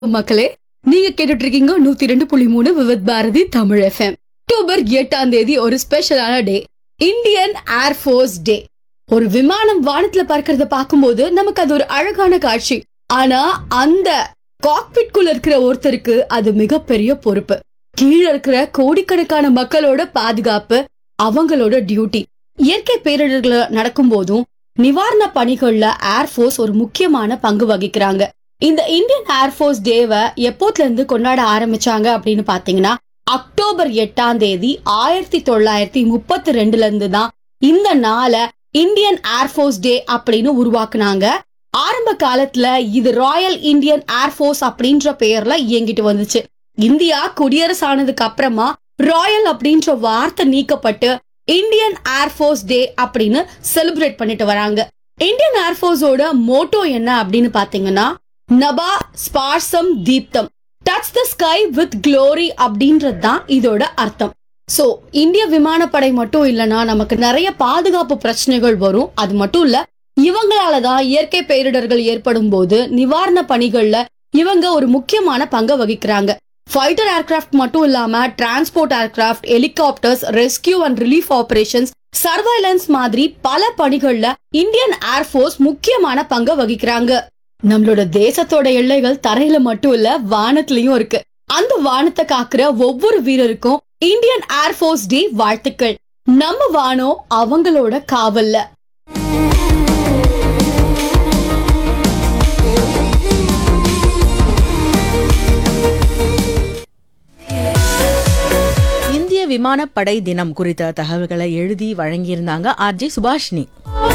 மக்களே நீங்க கேட்டுட்டு இருக்கீங்க நூத்தி ரெண்டு புள்ளி மூணு விவித் பாரதி தமிழ் எஃப்எம் அக்டோபர் எட்டாம் தேதி ஒரு ஸ்பெஷலான டே இந்தியன் ஏர்ஃபோர்ஸ் டே ஒரு விமானம் வானத்துல பறக்கிறத பார்க்கும்போது நமக்கு அது ஒரு அழகான காட்சி ஆனா அந்த காக்பிட்குள்ள இருக்கிற ஒருத்தருக்கு அது மிகப்பெரிய பொறுப்பு கீழே இருக்கிற கோடிக்கணக்கான மக்களோட பாதுகாப்பு அவங்களோட டியூட்டி இயற்கை பேரிடர்கள் நடக்கும் போதும் நிவாரண பணிகள்ல ஏர்ஃபோர்ஸ் ஒரு முக்கியமான பங்கு வகிக்கிறாங்க இந்த இந்தியன் ஏர்ஃபோர்ஸ் டேவை எப்போத்துல இருந்து கொண்டாட ஆரம்பிச்சாங்க அப்படின்னு பாத்தீங்கன்னா அக்டோபர் எட்டாம் தேதி ஆயிரத்தி தொள்ளாயிரத்தி முப்பத்தி ரெண்டுல இருந்து தான் இந்த நாளை இந்தியன் ஏர்ஃபோர்ஸ் டே அப்படின்னு உருவாக்குனாங்க ஆரம்ப காலத்துல இது ராயல் இந்தியன் ஏர்ஃபோர்ஸ் அப்படின்ற பெயர்ல இயங்கிட்டு வந்துச்சு இந்தியா குடியரசு ஆனதுக்கு அப்புறமா ராயல் அப்படின்ற வார்த்தை நீக்கப்பட்டு இந்தியன் ஏர்ஃபோர்ஸ் டே அப்படின்னு செலிப்ரேட் பண்ணிட்டு வராங்க இந்தியன் ஏர்ஃபோர்ஸோட மோட்டோ என்ன அப்படின்னு பாத்தீங்கன்னா நபா ஸ்பார்சம் தீப்தம் touch the sky with glory அப்படின்றது தான் இதோட அர்த்தம் சோ இந்திய விமானப்படை மட்டும் இல்லனா நமக்கு நிறைய பாதுகாப்பு பிரச்சனைகள் வரும் அது மட்டும் இல்ல இவங்களால தான் இயற்கை பேரிடர்கள் ஏற்படும் போது நிவாரண பணிகள்ல இவங்க ஒரு முக்கியமான பங்கை வகிக்கிறாங்க ஃபைட்டர் ஏர்கிராஃப்ட் மட்டும் இல்லாம transport aircraft helicopters rescue and relief operations surveillance மாதிரி பல பணிகள்ல இந்தியன் ஏர்ஃபோர்ஸ் முக்கியமான பங்கை வகிக்கிறாங்க நம்மளோட தேசத்தோட எல்லைகள் தரையில மட்டும் இல்ல வானத்திலயும் இருக்கு அந்த வானத்தை காக்குற ஒவ்வொரு வீரருக்கும் இந்தியன் ஏர்ஃபோர்ஸ் டே வாழ்த்துக்கள் நம்ம வானம் அவங்களோட காவல்ல இந்திய விமானப்படை தினம் குறித்த தகவல்களை எழுதி வழங்கியிருந்தாங்க ஆர்ஜே சுபாஷினி